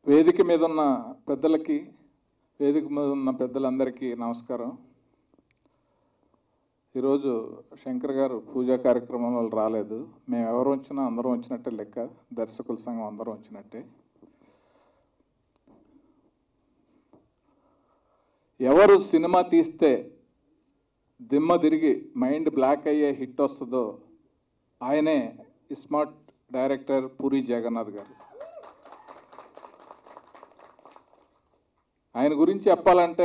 వేదిక మీద ఉన్న పెద్దలకి వేదిక మీద ఉన్న పెద్దలందరికీ నమస్కారం ఈరోజు శంకర్ గారు పూజా కార్యక్రమంలో రాలేదు మేము ఎవరు వచ్చినా అందరం వచ్చినట్టే లెక్క దర్శకుల సంఘం అందరం వచ్చినట్టే ఎవరు సినిమా తీస్తే దిమ్మ తిరిగి మైండ్ బ్లాక్ అయ్యే హిట్ వస్తుందో ఆయనే స్మార్ట్ డైరెక్టర్ పూరి జగన్నాథ్ గారు ఆయన గురించి చెప్పాలంటే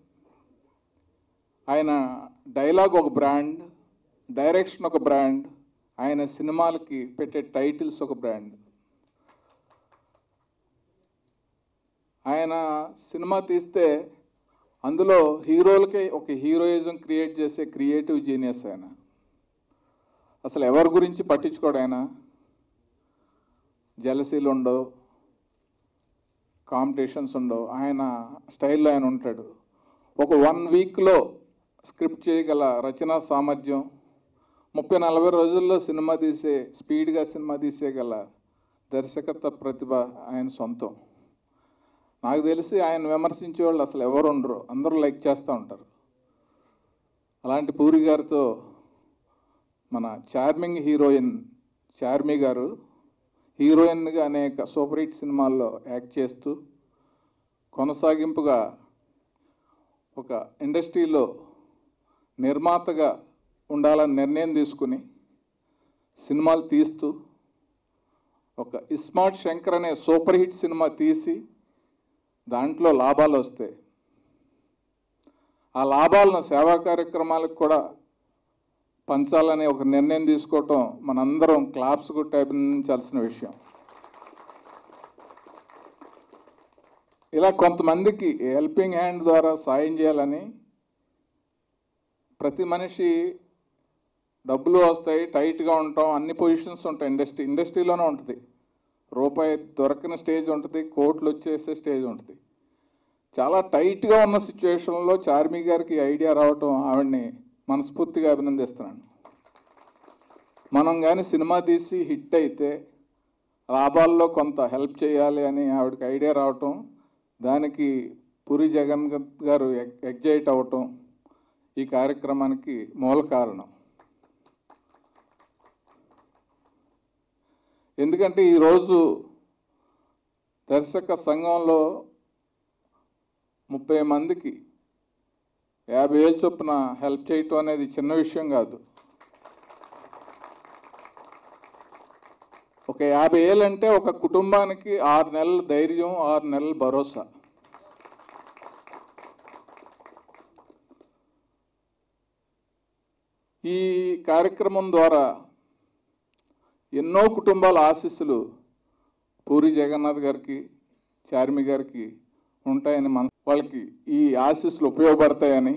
ఆయన డైలాగ్ ఒక బ్రాండ్ డైరెక్షన్ ఒక బ్రాండ్ ఆయన సినిమాలకి పెట్టే టైటిల్స్ ఒక బ్రాండ్ ఆయన సినిమా తీస్తే అందులో హీరోలకే ఒక హీరోయిజం క్రియేట్ చేసే క్రియేటివ్ జీనియస్ ఆయన అసలు ఎవరి గురించి పట్టించుకోడు ఆయన జలసీలు ఉండవు కాంపిటీషన్స్ ఉండవు ఆయన స్టైల్లో ఆయన ఉంటాడు ఒక వన్ వీక్లో స్క్రిప్ట్ చేయగల రచనా సామర్థ్యం ముప్పై నలభై రోజుల్లో సినిమా తీసే స్పీడ్గా సినిమా తీసేగల దర్శకత్వ ప్రతిభ ఆయన సొంతం నాకు తెలిసి ఆయన విమర్శించే వాళ్ళు అసలు ఎవరు ఉండరు అందరూ లైక్ చేస్తూ ఉంటారు అలాంటి పూరి గారితో మన చార్మింగ్ హీరోయిన్ చార్మి గారు హీరోయిన్గా అనేక సూపర్ హిట్ సినిమాల్లో యాక్ట్ చేస్తూ కొనసాగింపుగా ఒక ఇండస్ట్రీలో నిర్మాతగా ఉండాలని నిర్ణయం తీసుకుని సినిమాలు తీస్తూ ఒక ఇస్మార్ట్ శంకర్ అనే సూపర్ హిట్ సినిమా తీసి దాంట్లో లాభాలు వస్తాయి ఆ లాభాలను సేవా కార్యక్రమాలకు కూడా పంచాలనే ఒక నిర్ణయం తీసుకోవటం మనందరం క్లాప్స్ కొట్టి అభినందించాల్సిన విషయం ఇలా కొంతమందికి హెల్పింగ్ హ్యాండ్ ద్వారా సాయం చేయాలని ప్రతి మనిషి డబ్బులు వస్తాయి టైట్గా ఉంటాం అన్ని పొజిషన్స్ ఉంటాయి ఇండస్ట్రీ ఇండస్ట్రీలోనే ఉంటుంది రూపాయి దొరకని స్టేజ్ ఉంటుంది కోట్లు వచ్చేసే స్టేజ్ ఉంటుంది చాలా టైట్గా ఉన్న సిచ్యువేషన్లో చార్మి గారికి ఐడియా రావటం ఆవిడ్ని మనస్ఫూర్తిగా అభినందిస్తున్నాను మనం కానీ సినిమా తీసి హిట్ అయితే లాభాల్లో కొంత హెల్ప్ చేయాలి అని ఆవిడకి ఐడియా రావటం దానికి పూరి జగన్ గారు ఎగ్జైట్ అవ్వటం ఈ కార్యక్రమానికి మూల కారణం ఎందుకంటే ఈరోజు దర్శక సంఘంలో ముప్పై మందికి యాభై వేలు చొప్పున హెల్ప్ చేయటం అనేది చిన్న విషయం కాదు ఒక యాభై ఏళ్ళు అంటే ఒక కుటుంబానికి ఆరు నెలల ధైర్యం ఆరు నెలల భరోసా ఈ కార్యక్రమం ద్వారా ఎన్నో కుటుంబాల ఆశీస్సులు పూరి జగన్నాథ్ గారికి చార్మి గారికి ఉంటాయని మన వాళ్ళకి ఈ ఆశీస్సులు ఉపయోగపడతాయని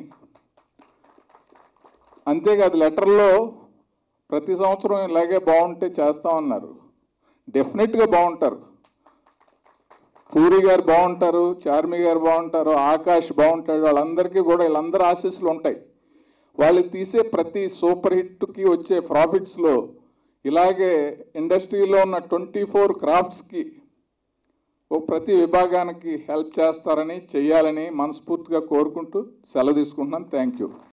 అంతేకాదు లెటర్లో ప్రతి సంవత్సరం ఇలాగే బాగుంటే చేస్తామన్నారు డెఫినెట్గా బాగుంటారు పూరి గారు బాగుంటారు చార్మి గారు బాగుంటారు ఆకాష్ బాగుంటాడు వాళ్ళందరికీ కూడా వీళ్ళందరూ ఆశీస్సులు ఉంటాయి వాళ్ళు తీసే ప్రతి సూపర్ హిట్కి వచ్చే ప్రాఫిట్స్లో ఇలాగే ఇండస్ట్రీలో ఉన్న ట్వంటీ ఫోర్ క్రాఫ్ట్స్కి ఓ ప్రతి విభాగానికి హెల్ప్ చేస్తారని చెయ్యాలని మనస్ఫూర్తిగా కోరుకుంటూ సెలవు తీసుకుంటున్నాను థ్యాంక్ యూ